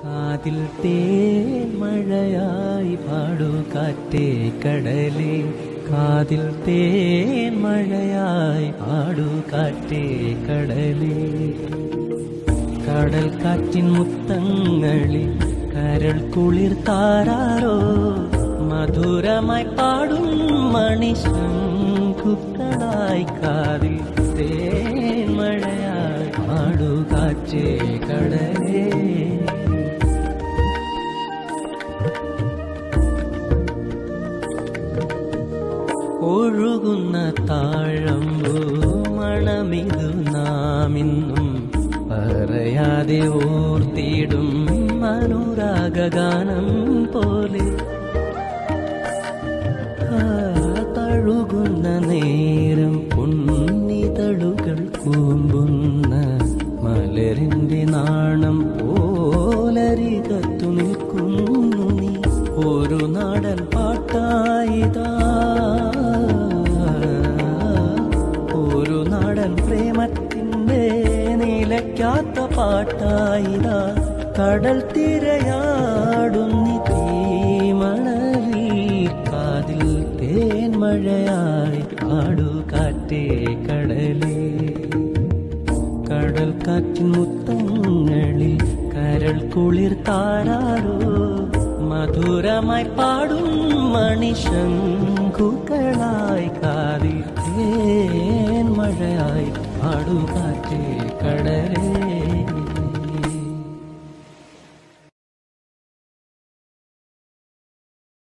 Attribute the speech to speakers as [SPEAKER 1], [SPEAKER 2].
[SPEAKER 1] കാതിൽ തേൻ മഴയായി പാടൂ കാറ്റേ കടലേ കാതിൽ തേൻ മഴയായി പാടൂ കാറ്റേ കടലേ കടൽ കാറ്റിൻ മുത്തങ്ങളിൽ കരൾ കുളിർ താരാരോ മധുരമായി പാടും മണിശങ്കുക്കളായി കാതിൽ തേൻ മഴയായി പാടൂ കാറ്റേ കടലേ ഒഴുകുന്ന താഴമ്പു മണമിതു നാമിന്നും പറയാതെ ഓർത്തിടും അനുരാഗാനം പോലെ ആ, തഴുകുന്ന നേരം പൊന്നിതളുകൾ കൂമ്പുന്ന മലരിന്റെ നാണം പോലരികത്തു നിൽക്കുന്നു നീ ഒരു നാടൻ പാട്ടായിതാ ഒരു നാടൻ പ്രേമത്തിന്റെ നിലയ്ക്കാത്ത പാട്ടായിതാ കടൽ തിരയാടുന്നി തീമണലിൽ കാതിൽ തേൻമഴയായി പാടു കാറ്റേ കടലേ കടൽ കാറ്റിൻ മുത്തങ്ങളിൽ കരൾ കുളിർ താരാരോ മധുരമായി പാടും മണിശങ്കുകളായി കാതിൽ തേൻ മഴയായി പാടു കാറ്റേ കടലേ